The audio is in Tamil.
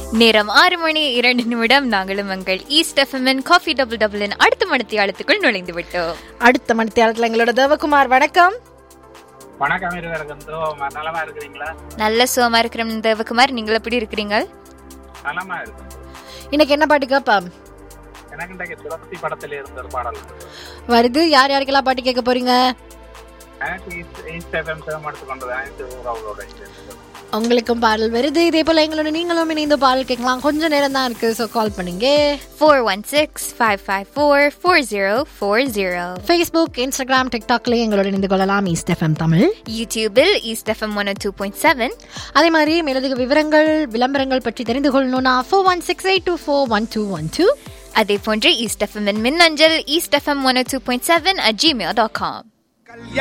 நேரம் ஆறு மணி இரண்டு நிமிடம் நாங்களும் உங்கள் ஈஸ்ட் எஃப்எம்என் காஃபி டபுள் டபுளின் அடுத்த மணித்தியாலத்துக்குள் நுழைந்து விட்டோம் அடுத்த மணித்தியாளத்தில் எங்களோட தேவகுமார் வணக்கம் வணக்கம் இருவருக்கும் துருவமா நலமா இருக்கிறீங்களா நல்ல சுகமா இருக்கிற தேவகுமார் நீங்கள் எப்படி இருக்கிறீங்க நலமா இருக்கும் இன்னைக்கு என்ன பாட்டு கேட்பாம் எனக்கு இன்றைக்கு துளசி படத்துல இருந்த ஒரு பாடல் இருக்கு. வருது யார் யாருக்கெல்லாம் பாட்டு கேட்க போறீங்க எனக்கு ஈஸ்ட் ஈஸ்ட் எஃப்எம் சேவம் எடுத்து கொண்டது அனைத்து உறவுகளோட சேர்ந்து. உங்களுக்கும் பாடல் வருது இதே போல எங்களோட நீங்களும் இணைந்து பாடல் கேட்கலாம் கொஞ்ச நேரம் தான் இருக்கு ஸோ கால் பண்ணுங்க four one six five five four four zero four zero Facebook Instagram டிக்டாக்லயும் எங்களோட இணைந்து கொள்ளலாம் ஈஸ்ட் எஃப்எம் தமிழ் யூடியூபில் East FM one two point seven அதே மாதிரி மேலதிக விவரங்கள் விளம்பரங்கள் பற்றி தெரிந்து கொள்ளணும்னா four one six eight two four one two one two அதே போன்று ஈஸ்ட் எஃப்எம் மின்னஞ்சல் East FM one two point seven at Gmail dot com